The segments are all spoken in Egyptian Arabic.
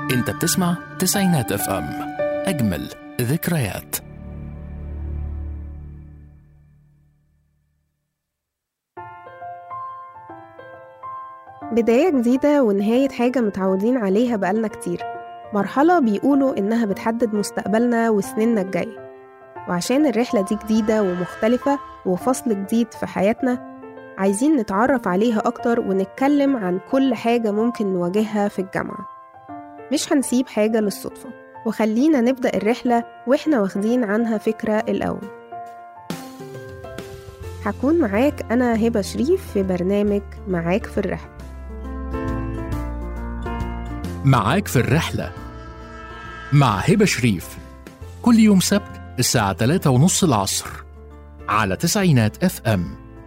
انت بتسمع تسعينات اف ام اجمل ذكريات بداية جديدة ونهاية حاجة متعودين عليها بقالنا كتير مرحلة بيقولوا إنها بتحدد مستقبلنا وسنيننا الجاية وعشان الرحلة دي جديدة ومختلفة وفصل جديد في حياتنا عايزين نتعرف عليها أكتر ونتكلم عن كل حاجة ممكن نواجهها في الجامعة مش هنسيب حاجة للصدفة وخلينا نبدأ الرحلة وإحنا واخدين عنها فكرة الأول هكون معاك أنا هبة شريف في برنامج معاك في الرحلة معاك في الرحلة مع هبة شريف كل يوم سبت الساعة 3 ونص العصر على تسعينات اف ام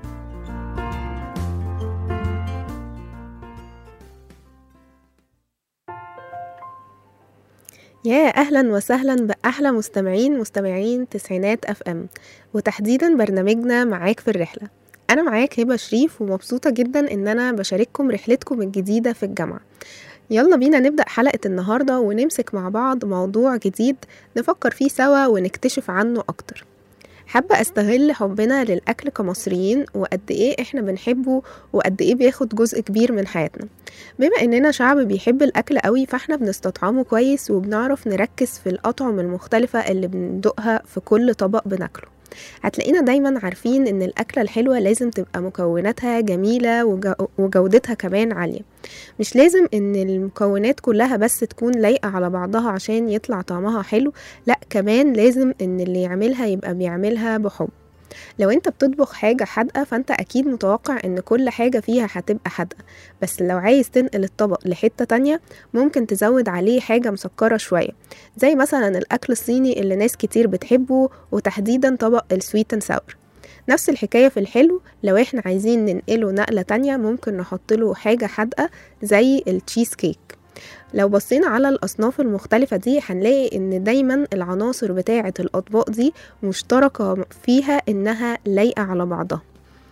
يا أهلا وسهلا بأحلى مستمعين مستمعين تسعينات أف أم وتحديدا برنامجنا معاك في الرحلة أنا معاك هبة شريف ومبسوطة جدا إن أنا بشارككم رحلتكم الجديدة في الجامعة يلا بينا نبدأ حلقة النهاردة ونمسك مع بعض موضوع جديد نفكر فيه سوا ونكتشف عنه أكتر حابة أستغل حبنا للأكل كمصريين وقد إيه إحنا بنحبه وقد إيه بياخد جزء كبير من حياتنا بما إننا شعب بيحب الأكل قوي فإحنا بنستطعمه كويس وبنعرف نركز في الأطعم المختلفة اللي بندوقها في كل طبق بناكله هتلاقينا دايما عارفين ان الأكلة الحلوة لازم تبقى مكوناتها جميلة وجو- وجودتها كمان عالية مش لازم ان المكونات كلها بس تكون لايقة على بعضها عشان يطلع طعمها حلو لا كمان لازم ان اللي يعملها يبقى بيعملها بحب لو انت بتطبخ حاجة حادقة فانت اكيد متوقع ان كل حاجة فيها هتبقى حادقة بس لو عايز تنقل الطبق لحتة تانية ممكن تزود عليه حاجة مسكرة شوية زي مثلا الأكل الصيني اللي ناس كتير بتحبه وتحديدا طبق السويت اند ساور نفس الحكاية في الحلو لو احنا عايزين ننقله نقلة تانية ممكن نحط له حاجة حادقة زي التشيز كيك لو بصينا على الأصناف المختلفة دي هنلاقي إن دايما العناصر بتاعة الأطباق دي مشتركة فيها إنها لايقة على بعضها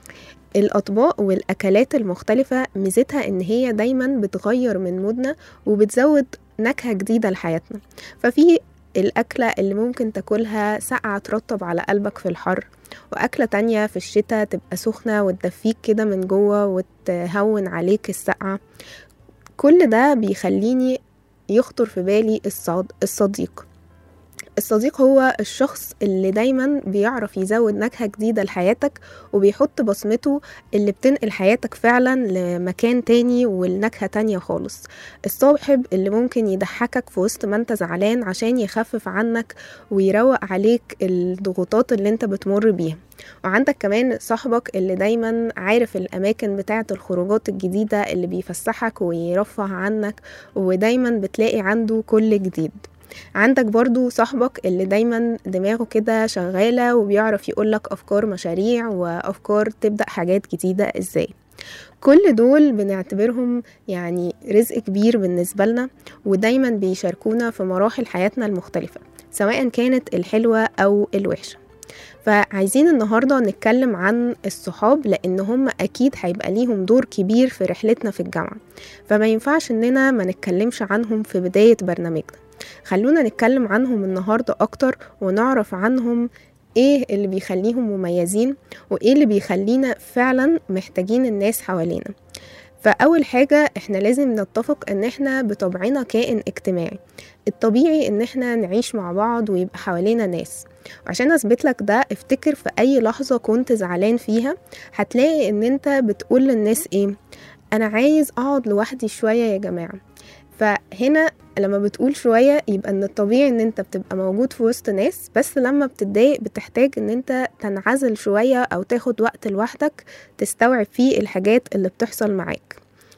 الأطباق والأكلات المختلفة ميزتها إن هي دايما بتغير من مودنا وبتزود نكهة جديدة لحياتنا ففي الأكلة اللي ممكن تاكلها ساقعة ترطب على قلبك في الحر وأكلة تانية في الشتاء تبقى سخنة وتدفيك كده من جوه وتهون عليك السقعة كل ده بيخليني يخطر في بالي الصاد الصديق الصديق هو الشخص اللي دايما بيعرف يزود نكهة جديدة لحياتك وبيحط بصمته اللي بتنقل حياتك فعلا لمكان تاني ولنكهة تانية خالص الصاحب اللي ممكن يضحكك في وسط ما انت زعلان عشان يخفف عنك ويروق عليك الضغوطات اللي انت بتمر بيها وعندك كمان صاحبك اللي دايما عارف الأماكن بتاعة الخروجات الجديدة اللي بيفسحك ويرفه عنك ودايما بتلاقي عنده كل جديد عندك برضو صاحبك اللي دايما دماغه كده شغالة وبيعرف يقولك أفكار مشاريع وأفكار تبدأ حاجات جديدة إزاي كل دول بنعتبرهم يعني رزق كبير بالنسبة لنا ودايما بيشاركونا في مراحل حياتنا المختلفة سواء كانت الحلوة أو الوحشة فعايزين النهارده نتكلم عن الصحاب لان هم اكيد هيبقى ليهم دور كبير في رحلتنا في الجامعه فما ينفعش اننا ما نتكلمش عنهم في بدايه برنامجنا خلونا نتكلم عنهم النهارده اكتر ونعرف عنهم ايه اللي بيخليهم مميزين وايه اللي بيخلينا فعلا محتاجين الناس حوالينا فأول حاجة احنا لازم نتفق ان احنا بطبعنا كائن اجتماعي الطبيعي ان احنا نعيش مع بعض ويبقى حوالينا ناس وعشان اثبت لك ده افتكر في اي لحظة كنت زعلان فيها هتلاقي ان انت بتقول للناس ايه انا عايز اقعد لوحدي شوية يا جماعة فهنا لما بتقول شوية يبقى ان الطبيعي ان انت بتبقى موجود في وسط ناس بس لما بتتضايق بتحتاج ان انت تنعزل شوية او تاخد وقت لوحدك تستوعب فيه الحاجات اللي بتحصل معاك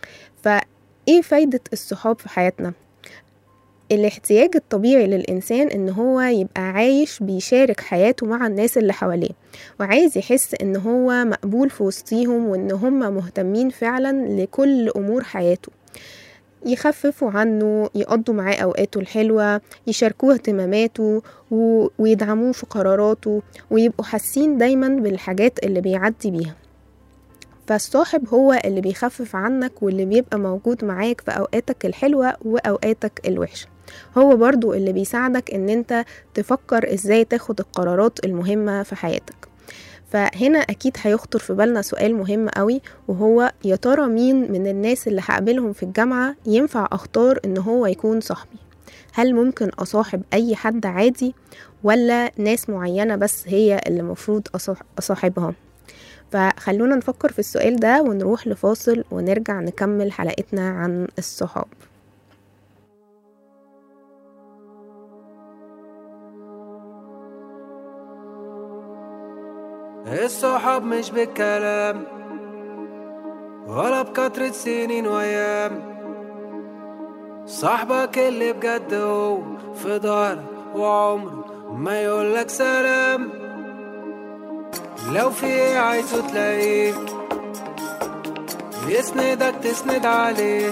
فايه فايدة الصحاب في حياتنا؟ الاحتياج الطبيعي للإنسان إن هو يبقى عايش بيشارك حياته مع الناس اللي حواليه وعايز يحس إن هو مقبول في وسطيهم وإن هم مهتمين فعلا لكل أمور حياته يخففوا عنه يقضوا معاه أوقاته الحلوة يشاركوه اهتماماته و... ويدعموه في قراراته ويبقوا حاسين دايما بالحاجات اللي بيعدي بيها فالصاحب هو اللي بيخفف عنك واللي بيبقى موجود معاك في أوقاتك الحلوة وأوقاتك الوحشة هو برضو اللي بيساعدك ان انت تفكر ازاي تاخد القرارات المهمة في حياتك فهنا اكيد هيخطر في بالنا سؤال مهم قوي وهو يا ترى مين من الناس اللي هقابلهم في الجامعة ينفع اختار ان هو يكون صاحبي هل ممكن اصاحب اي حد عادي ولا ناس معينة بس هي اللي مفروض اصاحبها فخلونا نفكر في السؤال ده ونروح لفاصل ونرجع نكمل حلقتنا عن الصحاب الصحاب مش بالكلام ولا بكترة سنين وأيام صاحبك اللي بجد هو في ظهرك وعمره ما يقولك سلام لو في ايه عايزه تلاقيه يسندك تسند عليه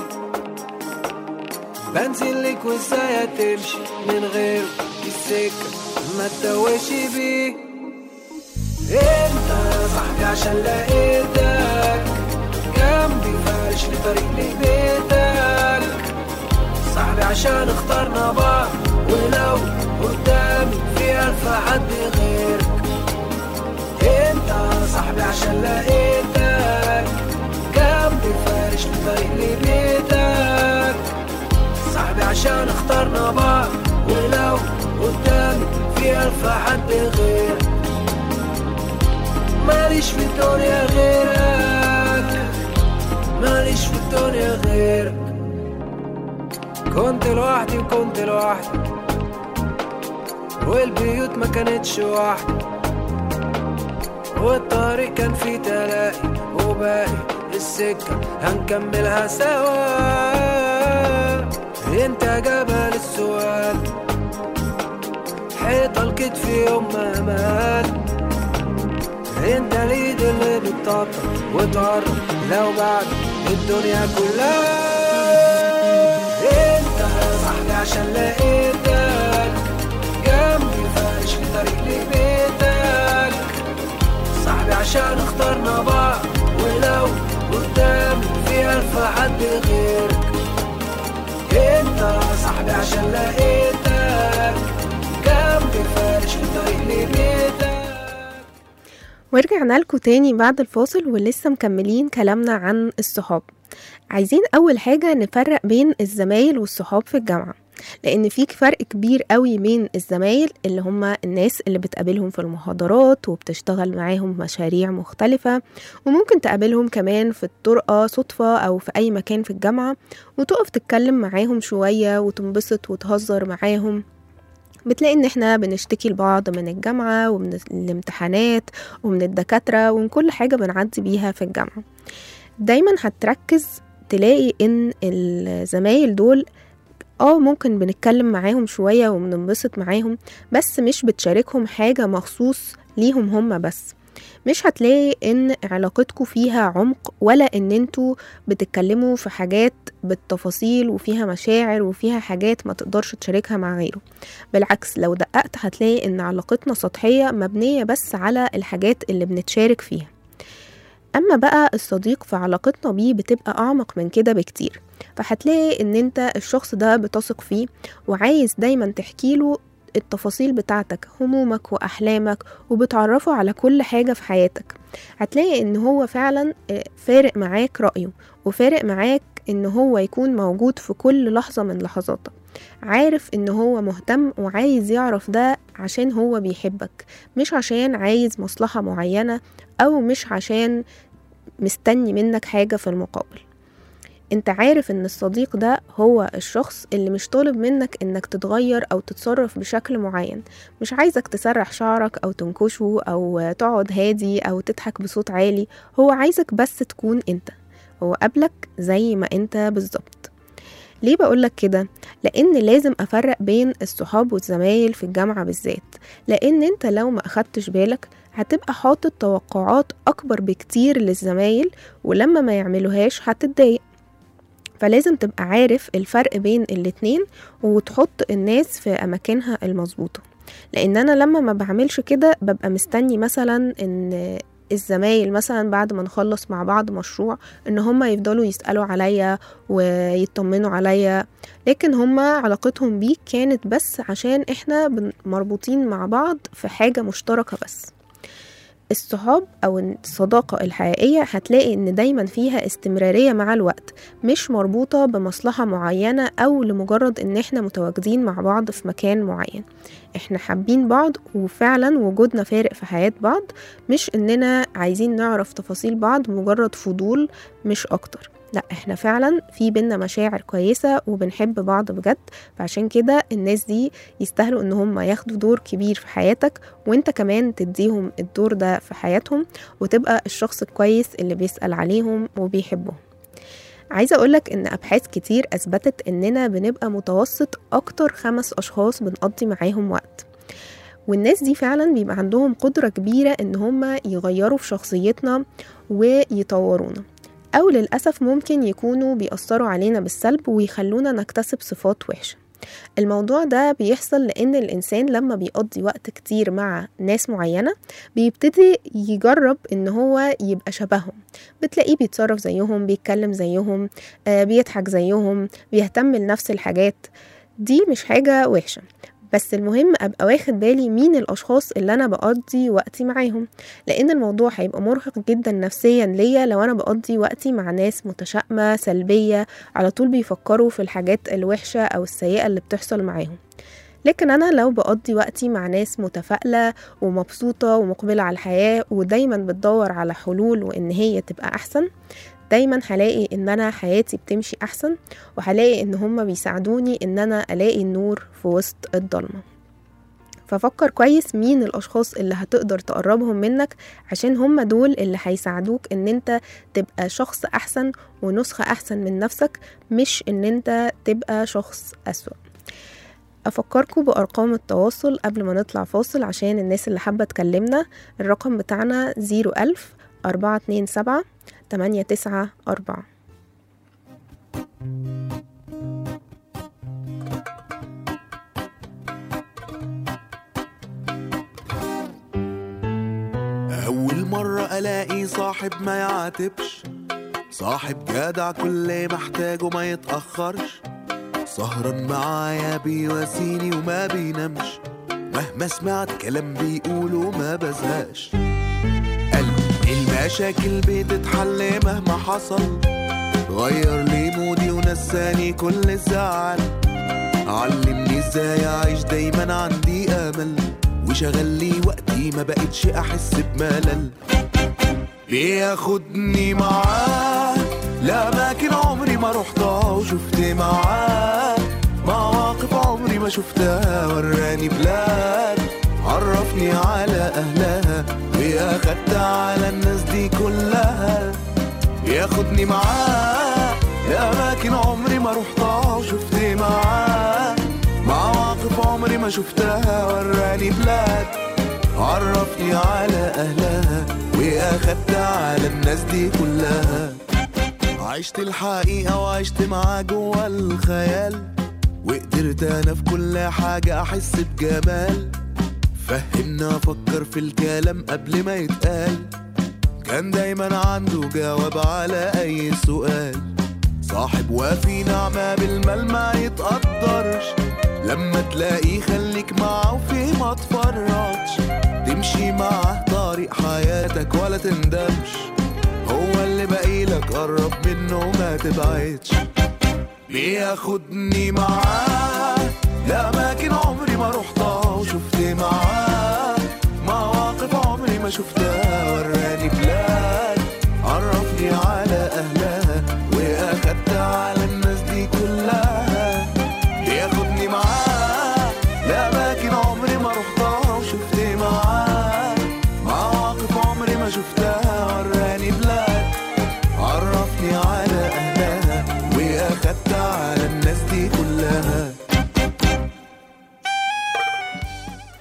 بنزل لك وازاي هتمشي من غيره السكة ما تتوهش بيه انت صاحبي عشان لقيتك جنبي فرش لطريق لبيتك صاحبي عشان اخترنا بعض ولو قدامي في ألف حد غيرك انت صاحبي عشان لقيتك جنبي فرش لطريق لبيتك صاحبي عشان اخترنا بعض ولو قدامي في ألف حد غيرك ماليش في الدنيا غيرك ماليش في الدنيا غيرك كنت لوحدي وكنت لوحدي والبيوت ما كانتش واحدة والطريق كان فيه تلاقي وباقي السكة هنكملها سوا انت جبل السؤال حيطة الكتف يوم ما مات انت اليد اللي بتطبطب وتقرب لو بعد الدنيا كلها انت صاحبي عشان لقيتك جنبي فرش في طريق لبيتك صاحبي عشان اخترنا بعض ولو قدامي في ألف حد غيرك انت صاحبي عشان لقيتك جنبي فرش في طريق لبيتك ورجعنا لكم تاني بعد الفاصل ولسه مكملين كلامنا عن الصحاب عايزين أول حاجة نفرق بين الزمايل والصحاب في الجامعة لأن في فرق كبير قوي بين الزمايل اللي هم الناس اللي بتقابلهم في المحاضرات وبتشتغل معاهم مشاريع مختلفة وممكن تقابلهم كمان في الطرقة صدفة أو في أي مكان في الجامعة وتقف تتكلم معاهم شوية وتنبسط وتهزر معاهم بتلاقي ان احنا بنشتكي لبعض من الجامعة ومن الامتحانات ومن الدكاترة ومن كل حاجة بنعدي بيها في الجامعة دايما هتركز تلاقي ان الزمايل دول اه ممكن بنتكلم معاهم شوية وبننبسط معاهم بس مش بتشاركهم حاجة مخصوص ليهم هما بس مش هتلاقي ان علاقتكم فيها عمق ولا ان انتوا بتتكلموا في حاجات بالتفاصيل وفيها مشاعر وفيها حاجات ما تقدرش تشاركها مع غيره بالعكس لو دققت هتلاقي ان علاقتنا سطحية مبنية بس على الحاجات اللي بنتشارك فيها اما بقى الصديق فعلاقتنا بيه بتبقى اعمق من كده بكتير فهتلاقي ان انت الشخص ده بتثق فيه وعايز دايما تحكيله التفاصيل بتاعتك همومك وأحلامك وبتعرفه على كل حاجة في حياتك هتلاقي ان هو فعلا فارق معاك رأيه وفارق معاك ان هو يكون موجود في كل لحظة من لحظاتك عارف ان هو مهتم وعايز يعرف ده عشان هو بيحبك مش عشان عايز مصلحة معينة او مش عشان مستني منك حاجة في المقابل انت عارف ان الصديق ده هو الشخص اللي مش طالب منك انك تتغير او تتصرف بشكل معين مش عايزك تسرح شعرك او تنكشه او تقعد هادي او تضحك بصوت عالي هو عايزك بس تكون انت هو قبلك زي ما انت بالظبط ليه بقولك كده؟ لأن لازم أفرق بين الصحاب والزمايل في الجامعة بالذات لأن انت لو ما أخدتش بالك هتبقى حاطط توقعات أكبر بكتير للزمايل ولما ما يعملوهاش هتتضايق فلازم تبقى عارف الفرق بين الاتنين وتحط الناس في أماكنها المظبوطة لأن أنا لما ما بعملش كده ببقى مستني مثلا إن الزمايل مثلا بعد ما نخلص مع بعض مشروع ان هم يفضلوا يسألوا عليا ويطمنوا عليا لكن هم علاقتهم بيك كانت بس عشان احنا بن- مربوطين مع بعض في حاجة مشتركة بس الصحاب أو الصداقة الحقيقية هتلاقي إن دايما فيها استمرارية مع الوقت مش مربوطة بمصلحة معينة أو لمجرد إن إحنا متواجدين مع بعض في مكان معين إحنا حابين بعض وفعلا وجودنا فارق في حياة بعض مش إننا عايزين نعرف تفاصيل بعض مجرد فضول مش أكتر لا احنا فعلا في بينا مشاعر كويسة وبنحب بعض بجد فعشان كده الناس دي يستاهلوا ان هم ياخدوا دور كبير في حياتك وانت كمان تديهم الدور ده في حياتهم وتبقى الشخص الكويس اللي بيسأل عليهم وبيحبهم عايزة أقولك إن أبحاث كتير أثبتت إننا بنبقى متوسط أكتر خمس أشخاص بنقضي معاهم وقت والناس دي فعلا بيبقى عندهم قدرة كبيرة إن هم يغيروا في شخصيتنا ويطورونا أو للأسف ممكن يكونوا بيأثروا علينا بالسلب ويخلونا نكتسب صفات وحشة الموضوع ده بيحصل لأن الإنسان لما بيقضي وقت كتير مع ناس معينة بيبتدي يجرب إن هو يبقى شبههم بتلاقيه بيتصرف زيهم بيتكلم زيهم آه، بيضحك زيهم بيهتم لنفس الحاجات دي مش حاجة وحشة بس المهم ابقى واخد بالي مين الاشخاص اللي انا بقضي وقتي معاهم لان الموضوع هيبقى مرهق جدا نفسيا ليا لو انا بقضي وقتي مع ناس متشائمه سلبيه على طول بيفكروا في الحاجات الوحشه او السيئه اللي بتحصل معاهم لكن انا لو بقضي وقتي مع ناس متفائله ومبسوطه ومقبله على الحياه ودايما بتدور على حلول وان هي تبقى احسن دايما هلاقي ان انا حياتي بتمشي احسن وهلاقي ان هما بيساعدوني ان انا الاقي النور في وسط الضلمه ففكر كويس مين الاشخاص اللي هتقدر تقربهم منك عشان هما دول اللي هيساعدوك ان انت تبقى شخص احسن ونسخه احسن من نفسك مش ان انت تبقى شخص اسوأ أفكركم بأرقام التواصل قبل ما نطلع فاصل عشان الناس اللي حابة تكلمنا الرقم بتاعنا زيرو ألف أربعة اتنين سبعة تمانية تسعة أربعة أول مرة ألاقي صاحب ما يعاتبش صاحب جدع كل ما احتاجه ما يتأخرش سهران معايا بيواسيني وما بينامش مهما سمعت كلام بيقوله ما بزهقش قلبي المشاكل بتتحل مهما حصل غير لي مودي ونساني كل الزعل علمني ازاي اعيش دايما عندي امل وشغل لي وقتي ما بقتش احس بملل بياخدني معاه لأماكن عمري ما رحتها وشفت معاه مواقف عمري ما شفتها وراني بلاد عرفني على أهلها وأخدت على الناس دي كلها ياخدني معاه لأماكن عمري ما رحتها وشفت معاه مواقف عمري ما شفتها وراني بلاد عرفني على أهلها وأخدت على الناس دي كلها عشت الحقيقة وعشت معاه جوا الخيال وقدرت أنا في كل حاجة أحس بجمال فهمنا أفكر في الكلام قبل ما يتقال كان دايما عنده جواب على أي سؤال صاحب وفي نعمة بالمال ما يتقدرش لما تلاقيه خليك معاه وفيه ما تفرطش تمشي معاه طريق حياتك ولا تندمش هو اللي باقيلك قرب منه وما تبعدش بياخدني معاه لأماكن عمري ما رحتها وشفت معاه مواقف عمري ما شفتها وراني بلاد عرفني على أهلها وأخدت على الناس دي كلها بياخدني معاه لأماكن عمري ما رحتها وشفت معاه مواقف عمري ما شفتها وراني بلاد عرفني على أهلها وأخدت على الناس دي كلها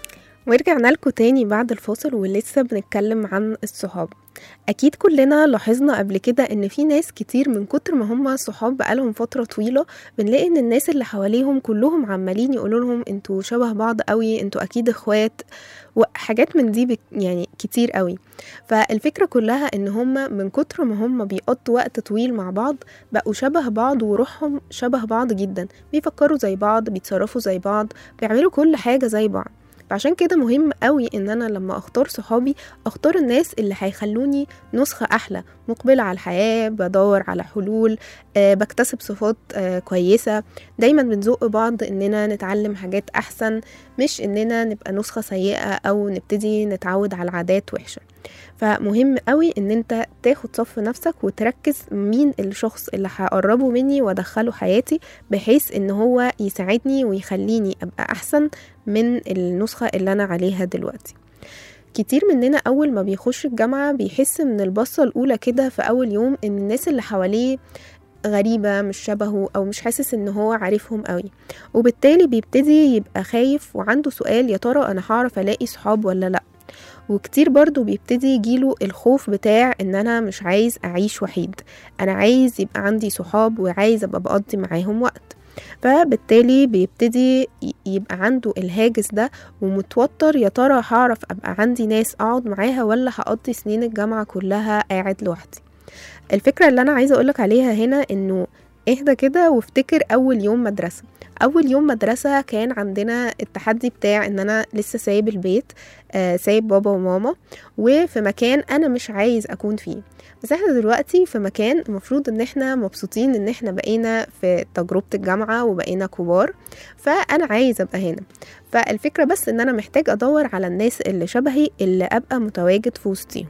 ورجعنا لكم تاني بعد الفاصل ولسه بنتكلم عن الصحاب أكيد كلنا لاحظنا قبل كده إن في ناس كتير من كتر ما هم صحاب بقالهم فترة طويلة بنلاقي إن الناس اللي حواليهم كلهم عمالين يقولوا لهم انتوا شبه بعض قوي انتوا أكيد إخوات وحاجات من دي بك يعني كتير قوي فالفكرة كلها إن هم من كتر ما هم بيقضوا وقت طويل مع بعض بقوا شبه بعض وروحهم شبه بعض جدا بيفكروا زي بعض بيتصرفوا زي بعض بيعملوا كل حاجة زي بعض فعشان كده مهم قوي ان انا لما اختار صحابي اختار الناس اللي هيخلوني نسخة احلى مقبلة على الحياة بدور على حلول أه بكتسب صفات أه كويسة دايما بنزق بعض اننا نتعلم حاجات احسن مش اننا نبقى نسخة سيئة او نبتدي نتعود على عادات وحشة فمهم قوي ان انت تاخد صف نفسك وتركز مين الشخص اللي هقربه مني وادخله حياتي بحيث ان هو يساعدني ويخليني ابقى احسن من النسخة اللي انا عليها دلوقتي كتير مننا اول ما بيخش الجامعة بيحس من البصة الاولى كده في اول يوم ان الناس اللي حواليه غريبة مش شبهه أو مش حاسس إن هو عارفهم قوي وبالتالي بيبتدي يبقى خايف وعنده سؤال يا ترى أنا هعرف ألاقي صحاب ولا لأ وكتير برضو بيبتدي يجيله الخوف بتاع ان انا مش عايز اعيش وحيد انا عايز يبقى عندي صحاب وعايز ابقى بقضي معاهم وقت فبالتالي بيبتدي يبقى عنده الهاجس ده ومتوتر يا ترى هعرف ابقى عندي ناس اقعد معاها ولا هقضي سنين الجامعة كلها قاعد لوحدي الفكرة اللي انا عايزة اقولك عليها هنا انه اهدى كده وافتكر اول يوم مدرسة اول يوم مدرسة كان عندنا التحدي بتاع ان انا لسه سايب البيت آه سايب بابا وماما وفي مكان انا مش عايز اكون فيه بس احنا دلوقتي في مكان المفروض ان احنا مبسوطين ان احنا بقينا في تجربة الجامعة وبقينا كبار فانا عايز ابقى هنا فالفكرة بس ان انا محتاج ادور على الناس اللي شبهي اللي ابقى متواجد في وسطيهم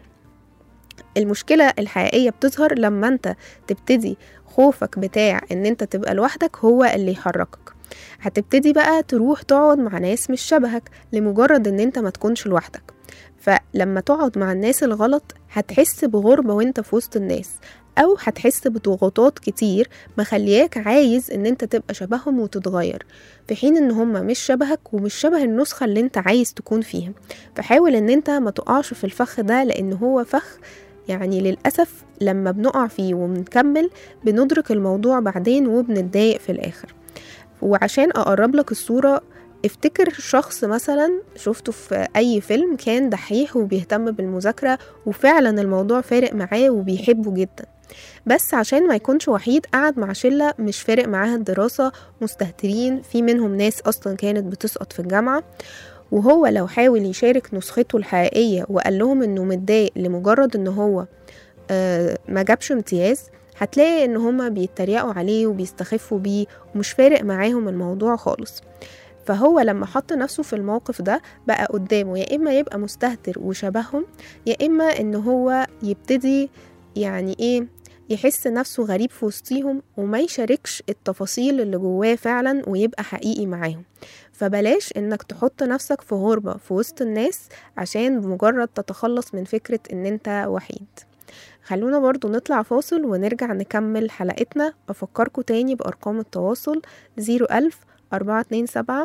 المشكلة الحقيقية بتظهر لما انت تبتدي خوفك بتاع ان انت تبقى لوحدك هو اللي يحركك هتبتدي بقى تروح تقعد مع ناس مش شبهك لمجرد ان انت ما تكونش لوحدك فلما تقعد مع الناس الغلط هتحس بغربة وانت في وسط الناس او هتحس بضغوطات كتير مخلياك عايز ان انت تبقى شبههم وتتغير في حين ان هم مش شبهك ومش شبه النسخة اللي انت عايز تكون فيها فحاول ان انت ما تقعش في الفخ ده لان هو فخ يعني للأسف لما بنقع فيه وبنكمل بندرك الموضوع بعدين وبنتضايق في الآخر وعشان أقرب لك الصورة افتكر شخص مثلا شفته في أي فيلم كان دحيح وبيهتم بالمذاكرة وفعلا الموضوع فارق معاه وبيحبه جدا بس عشان ما يكونش وحيد قعد مع شلة مش فارق معاها الدراسة مستهترين في منهم ناس أصلا كانت بتسقط في الجامعة وهو لو حاول يشارك نسخته الحقيقية وقال لهم انه متضايق لمجرد ان هو آه ما جابش امتياز هتلاقي ان هما بيتريقوا عليه وبيستخفوا بيه ومش فارق معاهم الموضوع خالص فهو لما حط نفسه في الموقف ده بقى قدامه يا اما يبقى مستهتر وشبههم يا اما ان هو يبتدي يعني ايه يحس نفسه غريب في وسطيهم وما يشاركش التفاصيل اللي جواه فعلا ويبقى حقيقي معاهم فبلاش انك تحط نفسك في غربة في وسط الناس عشان بمجرد تتخلص من فكرة ان انت وحيد خلونا برضو نطلع فاصل ونرجع نكمل حلقتنا أفكركم تاني بأرقام التواصل 01000 427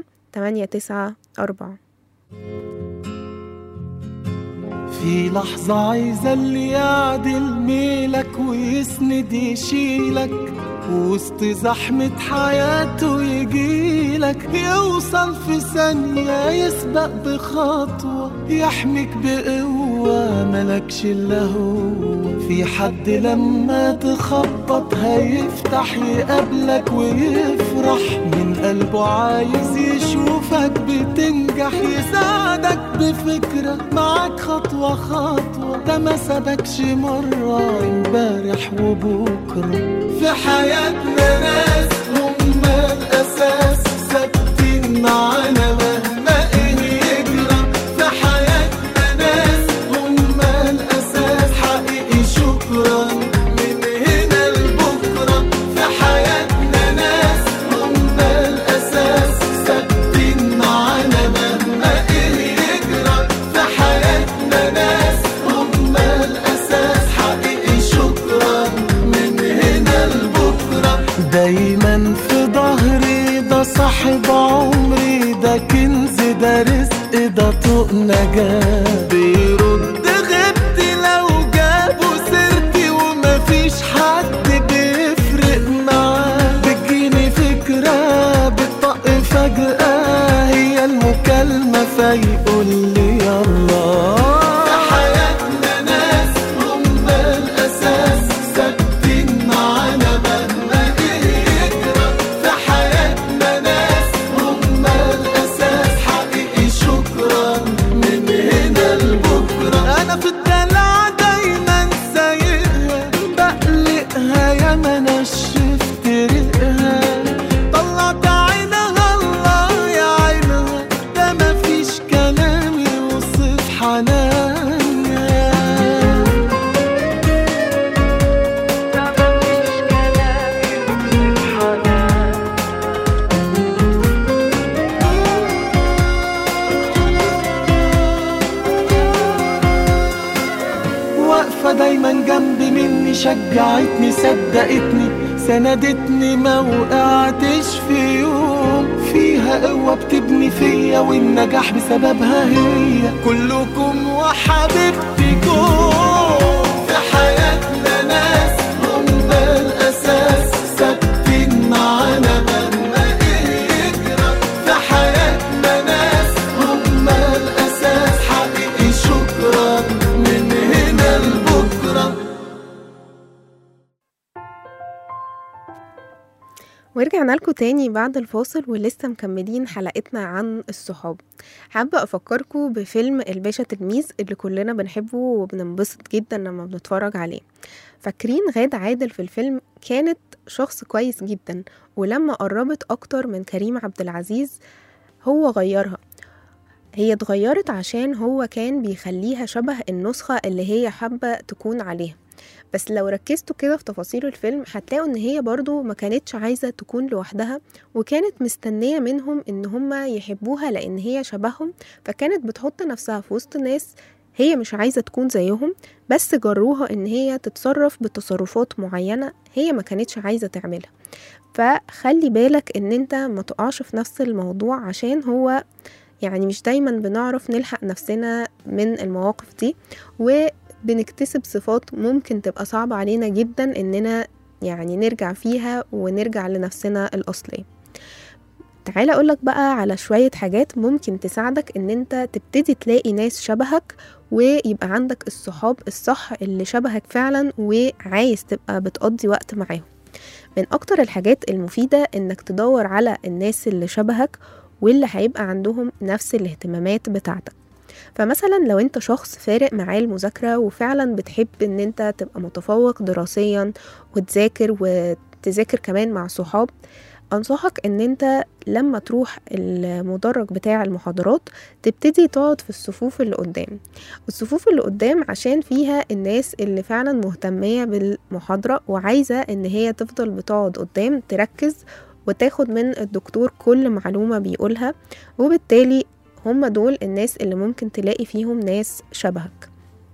894 في لحظة عايزة اللي يعدل ميلك ويسند يشيلك وسط زحمة حياته يجيلك يوصل في ثانية يسبق بخطوة يحميك بقوة ملكش إلا هو في حد لما تخبط هيفتح يقابلك ويفرح من قلبه عايز يشوفك بتنجح يساعدك بفكرة معاك خطوة خطوة ده ما سابكش مرة امبارح وبكرة في حياتنا ناس هم الأساس ثابتين معانا مهما ايه يجرى في حياتنا ناس هم الأساس حقيقي شكرا من هنا لبكرة في حياتنا ناس هم الأساس ثابتين معانا مهما ايه يجرى في حياتنا ناس هم الأساس حقيقي شكرا من هنا لبكرة دايما في ظهري ده صاحب عمري ده كنز ده رزق ده طوق نجاة بيرد غبتي لو جابوا سيرتي ومفيش حد بيفرق معاه بتجيني فكرة بتطق فجأة هي المكالمة فيقول لي يلا في حياتنا ناس هم الأساس ثابتين معانا مهما يجرى في حياتنا ناس هم الأساس حقيقي شكرا من هنا لبكرة أنا في الدلع دايما سايقها بقلقها يا ما نشفت ريقها طلعت عينها الله يا عينها ده مفيش كلام يوصف حنانها واقفة دايما جنبي مني شجعتني صدقتني سندتني ما وقعتش في يوم فيها قوة بتبني فيا والنجاح بسببها هي كلكم وحبيبتكم في حياتنا ناس هم الأساس ثابتين معانا مهما يجرى في حياتنا ناس هم الأساس حقيقي شكرا من هنا لبكرة ورجعنا لكم تاني بعد الفاصل ولسه مكملين حلقتنا عن الصحاب حابة أفكركم بفيلم الباشا تلميذ اللي كلنا بنحبه وبننبسط جدا لما بنتفرج عليه فاكرين غادة عادل في الفيلم كانت شخص كويس جدا ولما قربت أكتر من كريم عبد العزيز هو غيرها هي اتغيرت عشان هو كان بيخليها شبه النسخة اللي هي حابة تكون عليها بس لو ركزتوا كده في تفاصيل الفيلم هتلاقوا ان هي برضو ما كانتش عايزة تكون لوحدها وكانت مستنية منهم ان هما يحبوها لان هي شبههم فكانت بتحط نفسها في وسط ناس هي مش عايزة تكون زيهم بس جروها ان هي تتصرف بتصرفات معينة هي ما كانتش عايزة تعملها فخلي بالك ان انت ما تقعش في نفس الموضوع عشان هو يعني مش دايما بنعرف نلحق نفسنا من المواقف دي وبنكتسب صفات ممكن تبقى صعبة علينا جدا اننا يعني نرجع فيها ونرجع لنفسنا الأصلية تعالى أقولك بقى على شوية حاجات ممكن تساعدك إن أنت تبتدي تلاقي ناس شبهك ويبقى عندك الصحاب الصح اللي شبهك فعلا وعايز تبقى بتقضي وقت معاهم من أكتر الحاجات المفيدة إنك تدور على الناس اللي شبهك واللي هيبقى عندهم نفس الاهتمامات بتاعتك فمثلا لو انت شخص فارق معاه المذاكرة وفعلا بتحب ان انت تبقى متفوق دراسيا وتذاكر وتذاكر كمان مع صحاب انصحك ان انت لما تروح المدرج بتاع المحاضرات تبتدي تقعد في الصفوف اللي قدام الصفوف اللي قدام عشان فيها الناس اللي فعلا مهتمية بالمحاضرة وعايزة ان هي تفضل بتقعد قدام تركز وتاخد من الدكتور كل معلومة بيقولها وبالتالي هم دول الناس اللي ممكن تلاقي فيهم ناس شبهك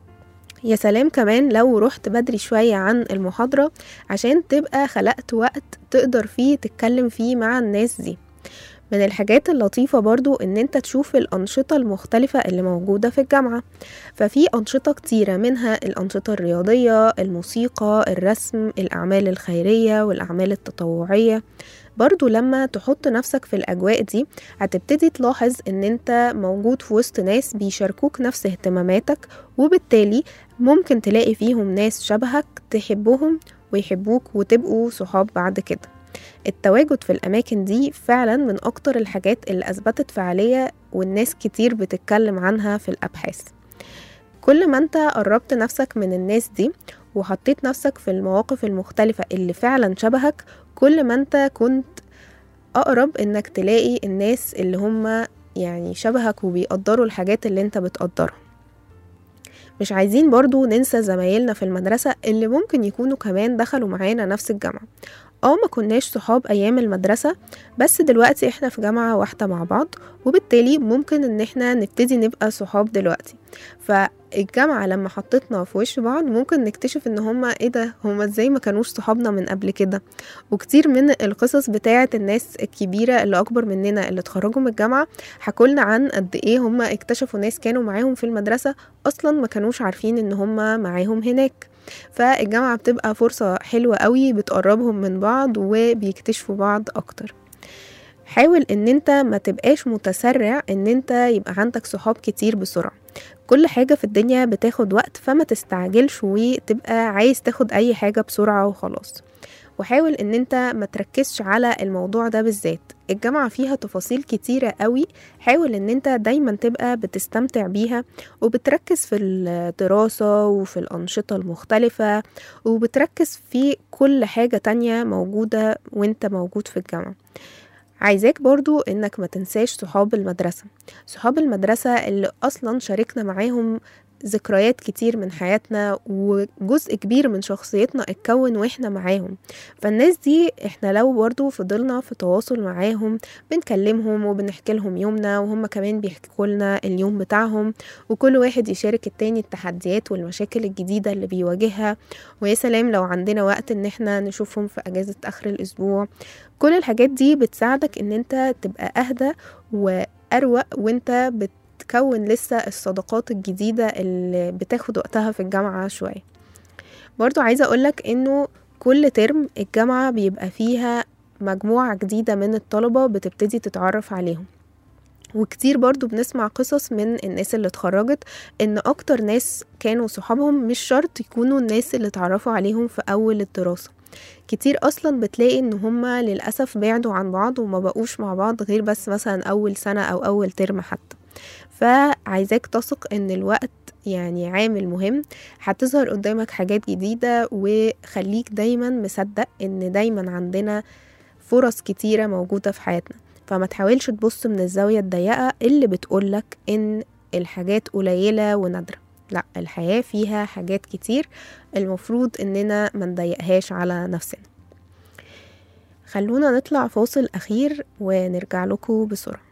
يا سلام كمان لو رحت بدري شوية عن المحاضرة عشان تبقى خلقت وقت تقدر فيه تتكلم فيه مع الناس دي من الحاجات اللطيفة برضو ان انت تشوف الأنشطة المختلفة اللي موجودة في الجامعة ففي أنشطة كتيرة منها الأنشطة الرياضية الموسيقى الرسم الأعمال الخيرية والأعمال التطوعية برضو لما تحط نفسك في الأجواء دي هتبتدي تلاحظ ان انت موجود في وسط ناس بيشاركوك نفس اهتماماتك وبالتالي ممكن تلاقي فيهم ناس شبهك تحبهم ويحبوك وتبقوا صحاب بعد كده التواجد في الأماكن دي فعلا من أكتر الحاجات اللي أثبتت فعالية والناس كتير بتتكلم عنها في الأبحاث كل ما انت قربت نفسك من الناس دي وحطيت نفسك في المواقف المختلفة اللي فعلا شبهك كل ما انت كنت أقرب إنك تلاقي الناس اللي هم يعني شبهك وبيقدروا الحاجات اللي انت بتقدرها مش عايزين برضو ننسى زمايلنا في المدرسة اللي ممكن يكونوا كمان دخلوا معانا نفس الجامعة اه ما كناش صحاب ايام المدرسة بس دلوقتي احنا في جامعة واحدة مع بعض وبالتالي ممكن ان احنا نبتدي نبقى صحاب دلوقتي الجامعة لما حطتنا في وش بعض ممكن نكتشف ان هما ايه ده هما ازاي ما كانوش صحابنا من قبل كده وكتير من القصص بتاعة الناس الكبيرة اللي اكبر مننا اللي اتخرجوا من الجامعة حكولنا عن قد ايه هما اكتشفوا ناس كانوا معاهم في المدرسة اصلا ما كانوش عارفين ان هما معاهم هناك فالجامعة بتبقى فرصة حلوة قوي بتقربهم من بعض وبيكتشفوا بعض اكتر حاول ان انت ما تبقاش متسرع ان انت يبقى عندك صحاب كتير بسرعة كل حاجة في الدنيا بتاخد وقت فما تستعجلش وتبقى عايز تاخد اي حاجة بسرعة وخلاص وحاول ان انت ما تركزش على الموضوع ده بالذات الجامعة فيها تفاصيل كتيرة قوي حاول ان انت دايما تبقى بتستمتع بيها وبتركز في الدراسة وفي الأنشطة المختلفة وبتركز في كل حاجة تانية موجودة وانت موجود في الجامعة عايزاك برضو انك ما تنساش صحاب المدرسة صحاب المدرسة اللي اصلا شاركنا معاهم ذكريات كتير من حياتنا وجزء كبير من شخصيتنا اتكون واحنا معاهم فالناس دي احنا لو برضو فضلنا في تواصل معاهم بنكلمهم وبنحكي لهم يومنا وهم كمان بيحكوا لنا اليوم بتاعهم وكل واحد يشارك التاني التحديات والمشاكل الجديدة اللي بيواجهها ويا سلام لو عندنا وقت ان احنا نشوفهم في اجازة اخر الاسبوع كل الحاجات دي بتساعدك ان انت تبقى اهدى واروق وانت بتكون لسه الصداقات الجديدة اللي بتاخد وقتها في الجامعة شوية برضو عايزة اقولك انه كل ترم الجامعة بيبقى فيها مجموعة جديدة من الطلبة بتبتدي تتعرف عليهم وكتير برضو بنسمع قصص من الناس اللي اتخرجت ان اكتر ناس كانوا صحابهم مش شرط يكونوا الناس اللي اتعرفوا عليهم في اول الدراسة كتير اصلا بتلاقي ان هما للاسف بعدوا عن بعض وما بقوش مع بعض غير بس مثلا اول سنة او اول ترم حتى فعايزاك تثق ان الوقت يعني عامل مهم هتظهر قدامك حاجات جديدة وخليك دايما مصدق ان دايما عندنا فرص كتيرة موجودة في حياتنا فما تحاولش تبص من الزاوية الضيقة اللي بتقولك ان الحاجات قليلة ونادرة لا الحياة فيها حاجات كتير المفروض اننا ما نضيقهاش على نفسنا خلونا نطلع فاصل اخير ونرجع لكم بسرعة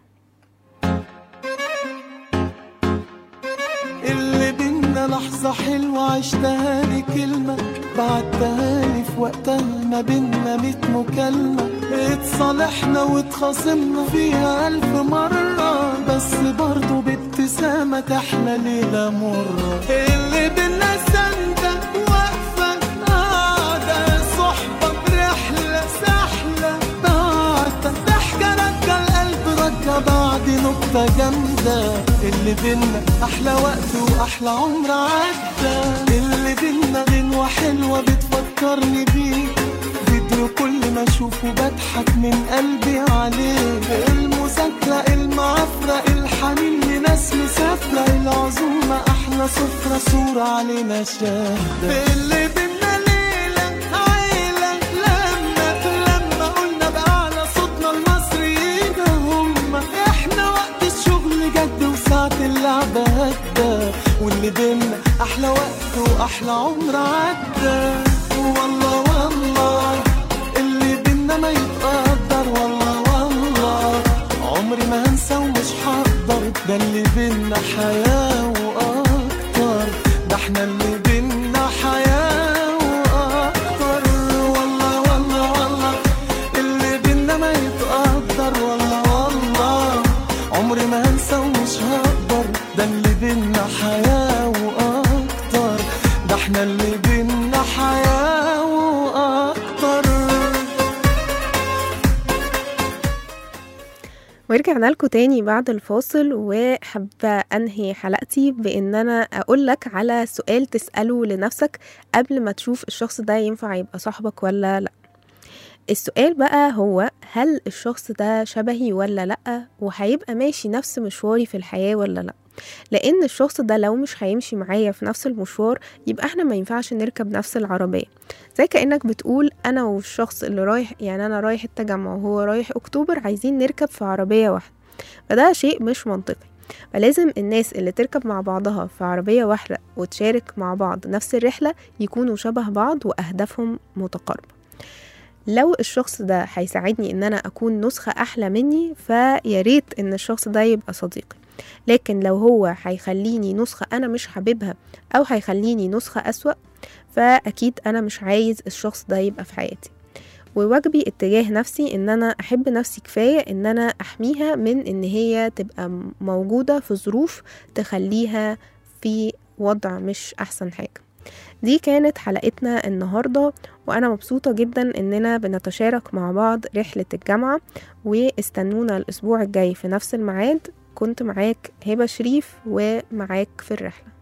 اللي بينا لحظة حلوة عشتها لي كلمة بعتها لي في وقتها ما بينا ميت مكالمة اتصالحنا واتخاصمنا فيها ألف مرة بس برضه بابتسامة تحلى ليلة مرة اللي بينا سندة واقفة قاعدة صحبة برحلة سحلة بعتة ضحكة رجع القلب رجع بعد نكتة جامدة اللي بينا أحلى وقت وأحلى عمر عدى اللي بينا غنوة حلوة بتفكرني بيك فيديو كل ما اشوفه بضحك من قلبي عليه المذاكرة المعافرة الحنين لناس مسافرة العزومة أحلى سفرة صورة علينا شاهدة اللي بينا ليلة عيلة لما لما قلنا بأعلى صوتنا المصريين هم احنا وقت الشغل جد وساعة اللعبة هدى واللي بينا أحلى وقت وأحلى عمر عدى والله والله اللي بينا ما يتقدر والله والله عمري ما هنسى ومش هقدر ده اللي بينا حياة وأكتر ده احنا اللي بينا حياة وأكتر والله والله والله اللي بينا ما يتقدر والله والله عمري ما هنسى ومش هقدر ده اللي بينا حياة وأكتر ده احنا اللي بينا حياة وأكتر ورجعنا لكم تاني بعد الفاصل وحابة أنهي حلقتي بإن أنا أقولك على سؤال تسأله لنفسك قبل ما تشوف الشخص ده ينفع يبقى صاحبك ولا لأ السؤال بقى هو هل الشخص ده شبهي ولا لأ وهيبقى ماشي نفس مشواري في الحياة ولا لأ لأن الشخص ده لو مش هيمشي معايا في نفس المشوار يبقى احنا ما ينفعش نركب نفس العربية زي كأنك بتقول أنا والشخص اللي رايح يعني أنا رايح التجمع وهو رايح أكتوبر عايزين نركب في عربية واحدة فده شيء مش منطقي فلازم الناس اللي تركب مع بعضها في عربية واحدة وتشارك مع بعض نفس الرحلة يكونوا شبه بعض وأهدافهم متقاربة لو الشخص ده هيساعدني ان انا اكون نسخة احلى مني فياريت ان الشخص ده يبقى صديقي لكن لو هو هيخليني نسخة أنا مش حاببها أو هيخليني نسخة أسوأ فأكيد أنا مش عايز الشخص ده يبقى في حياتي وواجبي اتجاه نفسي ان انا احب نفسي كفايه ان انا احميها من ان هي تبقى م- موجوده في ظروف تخليها في وضع مش احسن حاجه دي كانت حلقتنا النهارده وانا مبسوطه جدا اننا بنتشارك مع بعض رحله الجامعه واستنونا الاسبوع الجاي في نفس الميعاد كنت معاك هبه شريف ومعاك في الرحله